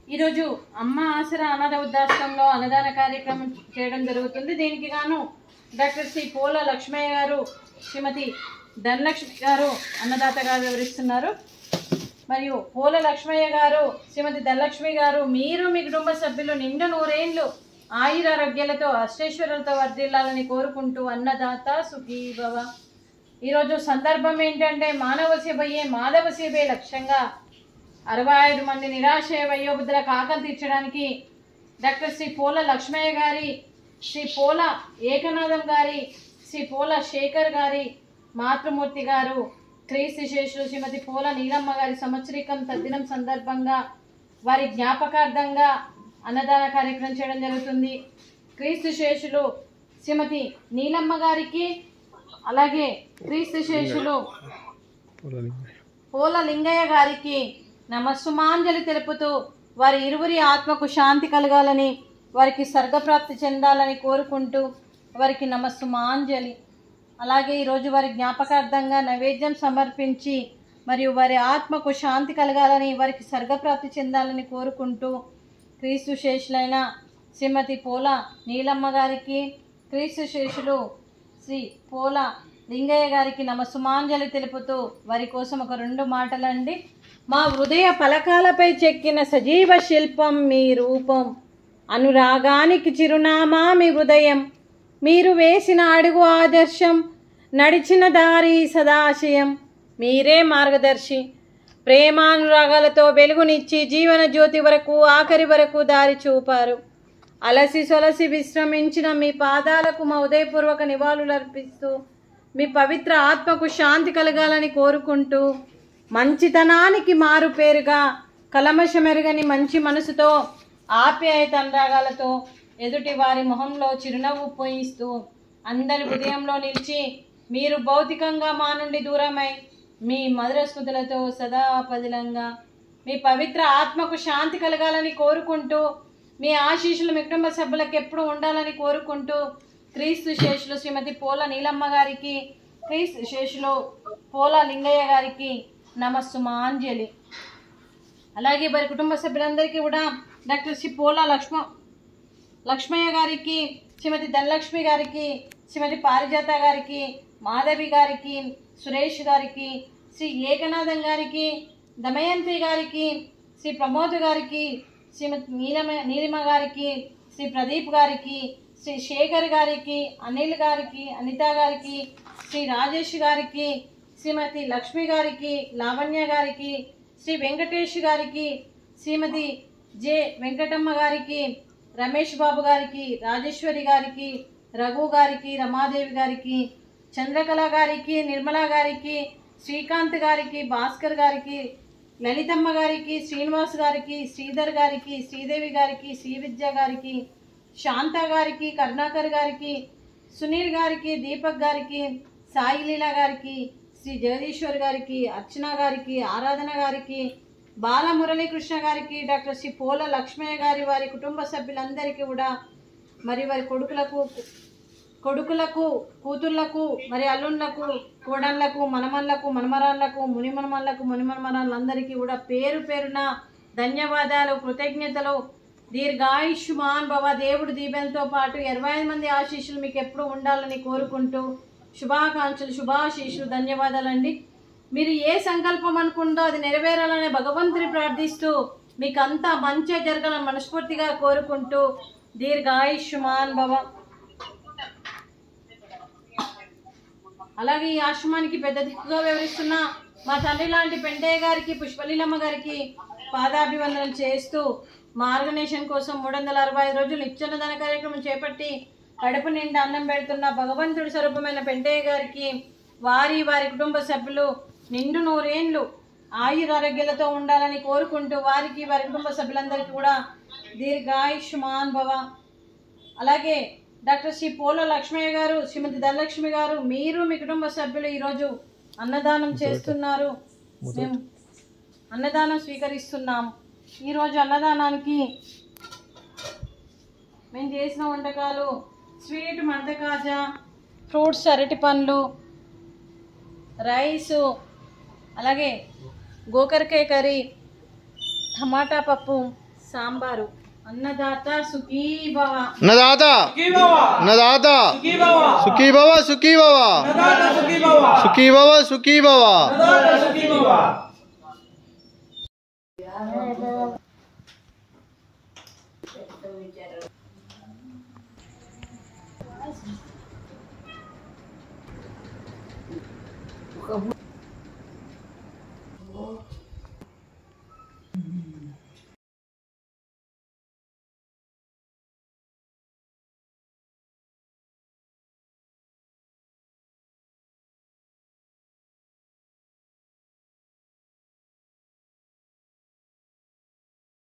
ఈరోజు అమ్మ ఆసరా అనాథ వృద్ధాశ్రమంలో అన్నదాన కార్యక్రమం చేయడం జరుగుతుంది దీనికి గాను డాక్టర్ శ్రీ పోల లక్ష్మయ్య గారు శ్రీమతి ధనలక్ష్మి గారు అన్నదాతగా వివరిస్తున్నారు మరియు పోల లక్ష్మయ్య గారు శ్రీమతి ధనలక్ష్మి గారు మీరు మీ కుటుంబ సభ్యులు నిండు నూరేండ్లు ఆయురారోగ్యాలతో అష్టేశ్వరులతో వర్ధిల్లాలని కోరుకుంటూ అన్నదాత సుఖీ భవ ఈరోజు సందర్భం ఏంటంటే మానవ సేవయే మాధవ సేవే లక్ష్యంగా అరవై ఐదు మంది నిరాశ వయోబుద్ధులకు ఆకలి తీర్చడానికి డాక్టర్ శ్రీ పోల లక్ష్మయ్య గారి శ్రీ పోల ఏకనాథం గారి శ్రీ పోల శేఖర్ గారి మాతృమూర్తి గారు క్రీస్తు శేషులు శ్రీమతి పోల నీలమ్మ గారి సంవత్సరికం తద్దినం సందర్భంగా వారి జ్ఞాపకార్థంగా అన్నదాన కార్యక్రమం చేయడం జరుగుతుంది క్రీస్తు శేషులు శ్రీమతి నీలమ్మ గారికి అలాగే క్రీస్తు శేషులు పోల లింగయ్య గారికి నమస్సుమాంజలి తెలుపుతూ వారి ఇరువురి ఆత్మకు శాంతి కలగాలని వారికి స్వర్గప్రాప్తి చెందాలని కోరుకుంటూ వారికి నమస్సుమాంజలి అలాగే ఈరోజు వారి జ్ఞాపకార్థంగా నైవేద్యం సమర్పించి మరియు వారి ఆత్మకు శాంతి కలగాలని వారికి స్వర్గప్రాప్తి చెందాలని కోరుకుంటూ క్రీస్తు శేషులైన శ్రీమతి పోల నీలమ్మ గారికి క్రీస్తు శేషులు శ్రీ పోల లింగయ్య గారికి నమస్సుమాంజలి తెలుపుతూ వారి కోసం ఒక రెండు మాటలండి మా హృదయ పలకాలపై చెక్కిన సజీవ శిల్పం మీ రూపం అనురాగానికి చిరునామా మీ హృదయం మీరు వేసిన అడుగు ఆదర్శం నడిచిన దారి సదాశయం మీరే మార్గదర్శి ప్రేమానురాగాలతో వెలుగునిచ్చి జీవన జ్యోతి వరకు ఆఖరి వరకు దారి చూపారు అలసి సొలసి విశ్రమించిన మీ పాదాలకు మా ఉదయపూర్వక నివాళులు అర్పిస్తూ మీ పవిత్ర ఆత్మకు శాంతి కలగాలని కోరుకుంటూ మంచితనానికి మారు పేరుగా కలమషమెరుగని మంచి మనసుతో ఆప్యాయత అనురాగాలతో ఎదుటి వారి మొహంలో చిరునవ్వు పోయిస్తూ అందరి హృదయంలో నిలిచి మీరు భౌతికంగా మా నుండి దూరమై మీ మధుర స్మృతులతో సదా పదిలంగా మీ పవిత్ర ఆత్మకు శాంతి కలగాలని కోరుకుంటూ మీ ఆశీస్సులు మీ కుటుంబ సభ్యులకు ఎప్పుడు ఉండాలని కోరుకుంటూ క్రీస్తు శేషులు శ్రీమతి పోల నీలమ్మ గారికి క్రీస్తు శేషులు పోల లింగయ్య గారికి నమస్సుమాంజలి అలాగే వారి కుటుంబ సభ్యులందరికీ కూడా డాక్టర్ శ్రీ పోల లక్ష్మ లక్ష్మయ్య గారికి శ్రీమతి ధనలక్ష్మి గారికి శ్రీమతి పారిజాత గారికి మాధవి గారికి సురేష్ గారికి శ్రీ ఏకనాథం గారికి దమయంతి గారికి శ్రీ ప్రమోద్ గారికి శ్రీమతి నీలమ నీలిమ గారికి శ్రీ ప్రదీప్ గారికి శ్రీ శేఖర్ గారికి అనిల్ గారికి అనిత గారికి శ్రీ రాజేష్ గారికి శ్రీమతి లక్ష్మి గారికి లావణ్య గారికి శ్రీ వెంకటేష్ గారికి శ్రీమతి జె వెంకటమ్మ గారికి రమేష్ బాబు గారికి రాజేశ్వరి గారికి రఘు గారికి రమాదేవి గారికి చంద్రకళ గారికి నిర్మల గారికి శ్రీకాంత్ గారికి భాస్కర్ గారికి లలితమ్మ గారికి శ్రీనివాస్ గారికి శ్రీధర్ గారికి శ్రీదేవి గారికి శ్రీవిద్య గారికి శాంత గారికి కరుణాకర్ గారికి సునీల్ గారికి దీపక్ గారికి సాయిలీల గారికి శ్రీ జగదీశ్వర్ గారికి అర్చన గారికి ఆరాధన గారికి బాలమురళీకృష్ణ గారికి డాక్టర్ శ్రీ పోల లక్ష్మయ్య గారి వారి కుటుంబ సభ్యులందరికీ కూడా మరి వారి కొడుకులకు కొడుకులకు కూతుర్లకు మరి అల్లుళ్ళకు కోడళ్ళకు మనమళ్ళకు మనమరాళ్ళకు మునిమనమళ్ళకు మునిమనమరాళ్ళందరికీ కూడా పేరు పేరున ధన్యవాదాలు కృతజ్ఞతలు దీర్ఘాయుష్మాన్ భవ దేవుడి దీవెనతో పాటు ఇరవై ఐదు మంది ఆశీస్సులు మీకు ఎప్పుడు ఉండాలని కోరుకుంటూ శుభాకాంక్షలు శుభాశీస్సులు ధన్యవాదాలండి మీరు ఏ సంకల్పం అనుకుందో అది నెరవేరాలని భగవంతుని ప్రార్థిస్తూ మీకు అంతా మంచి జరగాలని మనస్ఫూర్తిగా కోరుకుంటూ దీర్ఘాయుష్మాన్ భవ అలాగే ఈ ఆశ్రమానికి పెద్ద దిక్కుగా వివరిస్తున్న మా తండ్రి లాంటి పెంటయ్య గారికి పుష్పలీలమ్మ గారికి పాదాభివందనం చేస్తూ మా ఆర్గనైజేషన్ కోసం మూడు వందల అరవై ఐదు రోజులు నిత్యన్నదాన కార్యక్రమం చేపట్టి కడుపు నిండా అన్నం పెడుతున్న భగవంతుడి స్వరూపమైన పెంటయ్య గారికి వారి వారి కుటుంబ సభ్యులు నిండు నూరేండ్లు ఆయురారోగ్యాలతో ఉండాలని కోరుకుంటూ వారికి వారి కుటుంబ సభ్యులందరికీ కూడా దీర్ఘాయుష్మాన్ భవ అలాగే డాక్టర్ శ్రీ పోల లక్ష్మయ్య గారు శ్రీమతి ధనలక్ష్మి గారు మీరు మీ కుటుంబ సభ్యులు ఈరోజు అన్నదానం చేస్తున్నారు మేము అన్నదానం స్వీకరిస్తున్నాం ఈరోజు అన్నదానానికి మేము చేసిన వంటకాలు స్వీట్ మడతకాజా ఫ్రూట్స్ అరటి పండ్లు రైసు అలాగే గోకరకాయ కర్రీ టమాటా పప్పు సాంబారు అన్నదాత సుఖీ భవ అన్నదాత అన్నదాత సుఖీ భవ సుఖీ భవ సుఖీ భవ సుఖీ భవ